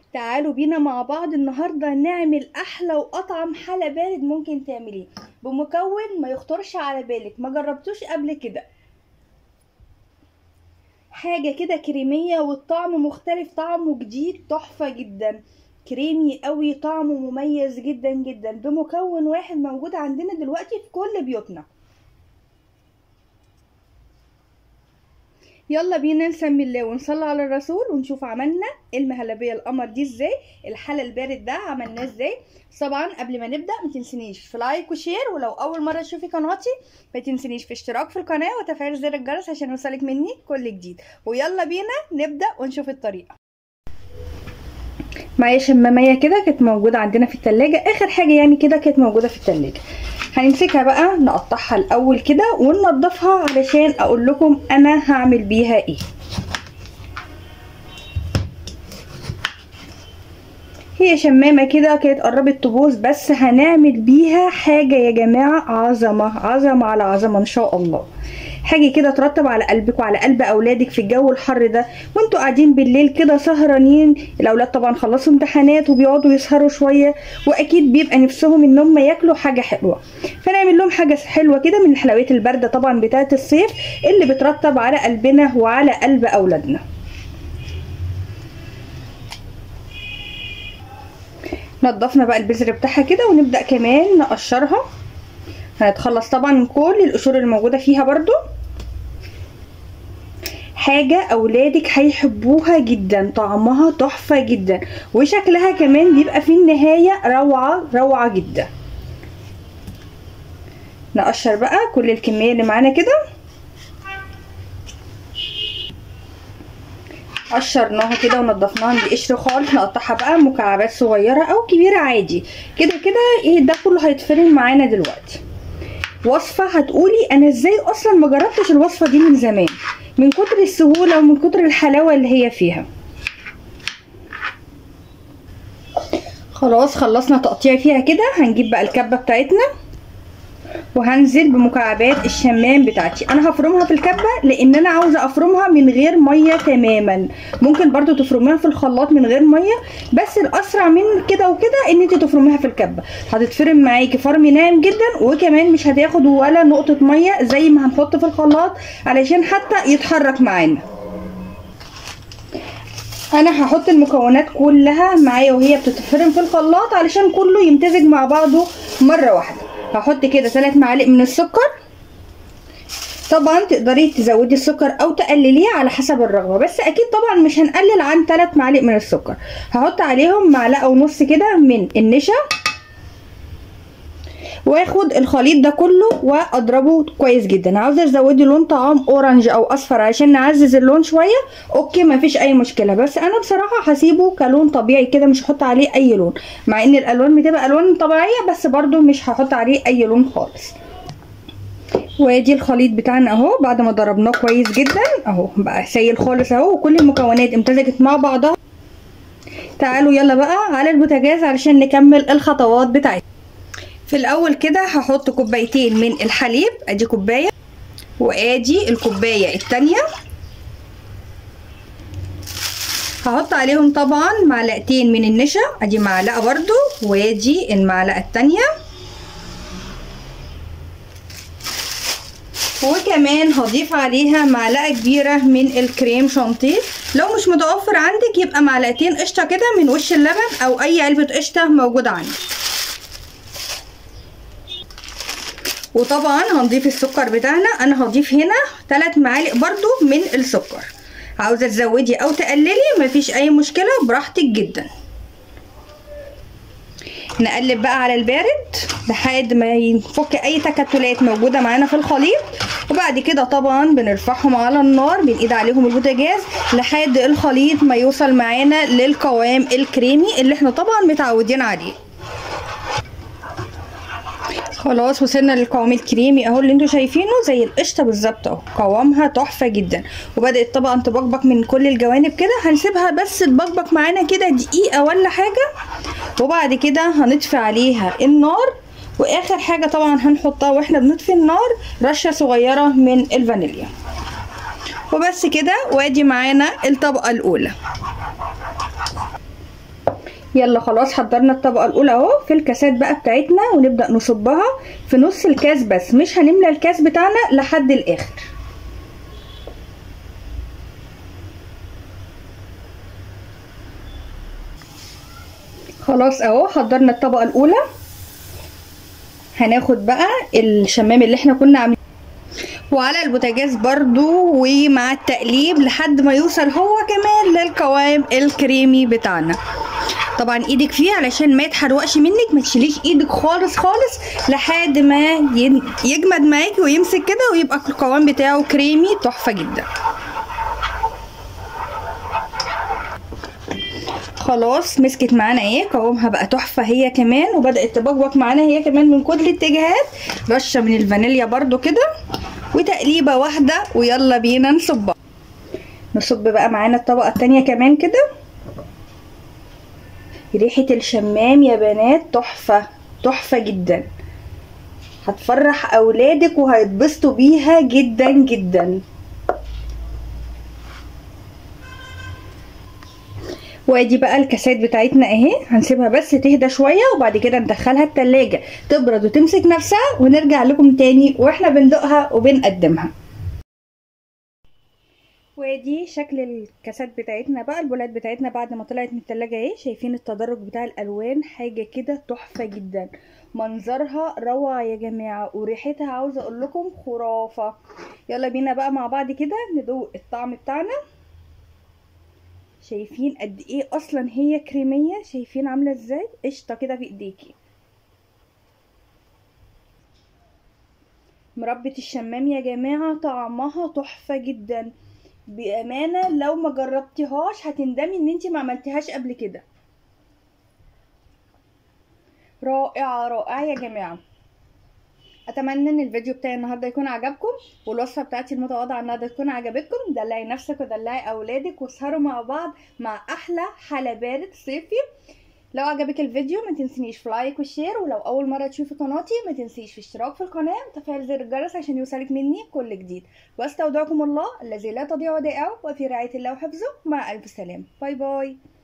تعالوا بينا مع بعض النهاردة نعمل أحلى وأطعم حلا بارد ممكن تعمليه بمكون ما يخطرش على بالك ما جربتوش قبل كده حاجة كده كريمية والطعم مختلف طعمه جديد تحفة جدا كريمي قوي طعمه مميز جدا جدا بمكون واحد موجود عندنا دلوقتي في كل بيوتنا يلا بينا نسمي الله ونصلي على الرسول ونشوف عملنا المهلبيه القمر دي ازاي الحلا البارد ده عملناه ازاي طبعا قبل ما نبدا ما تنسنيش في لايك وشير ولو اول مره تشوفي قناتي ما تنسنيش في اشتراك في القناه وتفعيل زر الجرس عشان يوصلك مني كل جديد ويلا بينا نبدا ونشوف الطريقه معايا شمامية كده كانت موجودة عندنا في التلاجة اخر حاجة يعني كده كانت موجودة في التلاجة هنمسكها بقى نقطعها الاول كده وننضفها علشان اقول لكم انا هعمل بيها ايه هي شمامة كده كانت قربت تبوظ بس هنعمل بيها حاجة يا جماعة عظمة عظمة على عظمة ان شاء الله حاجة كده ترتب على قلبك وعلى قلب أولادك في الجو الحر ده وانتوا قاعدين بالليل كده سهرانين الأولاد طبعا خلصوا امتحانات وبيقعدوا يسهروا شوية وأكيد بيبقى نفسهم إن هم ياكلوا حاجة حلوة فنعمل لهم حاجة حلوة كده من الحلويات الباردة طبعا بتاعة الصيف اللي بترتب على قلبنا وعلى قلب أولادنا نضفنا بقى البذر بتاعها كده ونبدأ كمان نقشرها هنتخلص طبعا من كل القشور اللي موجودة فيها برضو حاجة أولادك هيحبوها جدا طعمها تحفة جدا وشكلها كمان بيبقى في النهاية روعة روعة جدا نقشر بقى كل الكمية اللي معانا كده قشرناها كده ونضفناها من القشر خالص نقطعها بقى مكعبات صغيرة أو كبيرة عادي كده كده ايه ده كله هيتفرم معانا دلوقتي وصفة هتقولي انا ازاي اصلا ما جربتش الوصفة دي من زمان من كتر السهولة ومن كتر الحلاوة اللي هي فيها خلاص خلصنا تقطيع فيها كده هنجيب بقى الكبة بتاعتنا وهنزل بمكعبات الشمام بتاعتي انا هفرمها في الكبه لان انا عاوزه افرمها من غير ميه تماما ممكن برضو تفرميها في الخلاط من غير ميه بس الاسرع من كده وكده ان انت تفرميها في الكبه هتتفرم معاكي فرم ناعم جدا وكمان مش هتاخد ولا نقطه ميه زي ما هنحط في الخلاط علشان حتى يتحرك معانا انا هحط المكونات كلها معايا وهي بتتفرم في الخلاط علشان كله يمتزج مع بعضه مره واحده هحط كده 3 معالق من السكر طبعا تقدري تزودي السكر او تقلليه على حسب الرغبه بس اكيد طبعا مش هنقلل عن 3 معالق من السكر هحط عليهم معلقه ونص كده من النشا واخد الخليط ده كله واضربه كويس جدا عاوزه تزودي لون طعام اورنج او اصفر عشان نعزز اللون شويه اوكي مفيش اي مشكله بس انا بصراحه هسيبه كلون طبيعي كده مش هحط عليه اي لون مع ان الالوان بتبقى الوان طبيعيه بس برده مش هحط عليه اي لون خالص وادي الخليط بتاعنا اهو بعد ما ضربناه كويس جدا اهو بقى سايل خالص اهو وكل المكونات امتزجت مع بعضها تعالوا يلا بقى على البوتاجاز علشان نكمل الخطوات بتاعتنا في الاول كده هحط كوبايتين من الحليب ادي كوبايه وادي الكوبايه التانية هحط عليهم طبعا معلقتين من النشا ادي معلقه برضو وادي المعلقه التانية وكمان هضيف عليها معلقه كبيره من الكريم شانتيه لو مش متوفر عندك يبقى معلقتين قشطه كده من وش اللبن او اي علبه قشطه موجوده عندك وطبعا هنضيف السكر بتاعنا انا هضيف هنا 3 معالق برضو من السكر عاوزه تزودي او تقللي مفيش اي مشكله براحتك جدا نقلب بقى على البارد لحد ما يفك اي تكتلات موجوده معانا في الخليط وبعد كده طبعا بنرفعهم على النار بنقيد عليهم البوتاجاز لحد الخليط ما يوصل معانا للقوام الكريمي اللي احنا طبعا متعودين عليه خلاص وصلنا للقوام الكريمي اهو اللي انتوا شايفينه زي القشطه بالظبط اهو قوامها تحفه جدا وبدات طبعا تبقبق من كل الجوانب كده هنسيبها بس تبقبق معانا كده دقيقه ولا حاجه وبعد كده هنطفي عليها النار واخر حاجه طبعا هنحطها واحنا بنطفي النار رشه صغيره من الفانيليا وبس كده وادي معانا الطبقه الاولى يلا خلاص حضرنا الطبقه الاولى اهو في الكاسات بقى بتاعتنا ونبدا نصبها في نص الكاس بس مش هنملى الكاس بتاعنا لحد الاخر خلاص اهو حضرنا الطبقه الاولى هناخد بقى الشمام اللي احنا كنا عاملين وعلى البوتاجاز برضو ومع التقليب لحد ما يوصل هو كمان للقوام الكريمي بتاعنا طبعا ايدك فيه علشان ما يتحرقش منك ما تشيليش ايدك خالص خالص لحد ما يجمد معاكي ويمسك كده ويبقى القوام بتاعه كريمي تحفه جدا خلاص مسكت معانا ايه قوامها بقى تحفه هي كمان وبدات تبقبق معانا هي كمان من كل الاتجاهات رشه من الفانيليا برضو كده وتقليبه واحده ويلا بينا نصبها نصب بقى معانا الطبقه التانية كمان كده ريحه الشمام يا بنات تحفه تحفه جدا هتفرح اولادك وهيتبسطوا بيها جدا جدا وادي بقى الكاسات بتاعتنا اهي هنسيبها بس تهدى شويه وبعد كده ندخلها التلاجة تبرد وتمسك نفسها ونرجع لكم تاني واحنا بندوقها وبنقدمها وادي شكل الكاسات بتاعتنا بقى البولات بتاعتنا بعد ما طلعت من التلاجة اهي شايفين التدرج بتاع الالوان حاجه كده تحفه جدا منظرها روعه يا جماعه وريحتها عاوزه اقول لكم خرافه يلا بينا بقى مع بعض كده ندوق الطعم بتاعنا شايفين قد ايه اصلا هي كريميه شايفين عامله ازاي قشطه كده في ايديكي مربة الشمام يا جماعة طعمها تحفة جدا بأمانة لو ما جربتيهاش هتندمي ان انتي ما عملتيهاش قبل كده رائعة رائعة يا جماعة اتمنى ان الفيديو بتاعي النهارده يكون عجبكم والوصفه بتاعتي المتواضعه النهارده تكون عجبتكم دلعي نفسك ودلعي اولادك واسهروا مع بعض مع احلى حلا بارد صيفي لو عجبك الفيديو ما تنسينيش في لايك وشير ولو اول مره تشوفي قناتي ما تنسيش في اشتراك في القناه وتفعيل زر الجرس عشان يوصلك مني كل جديد واستودعكم الله الذي لا تضيع ودائعه وفي رعايه الله وحفظه مع الف سلامه باي باي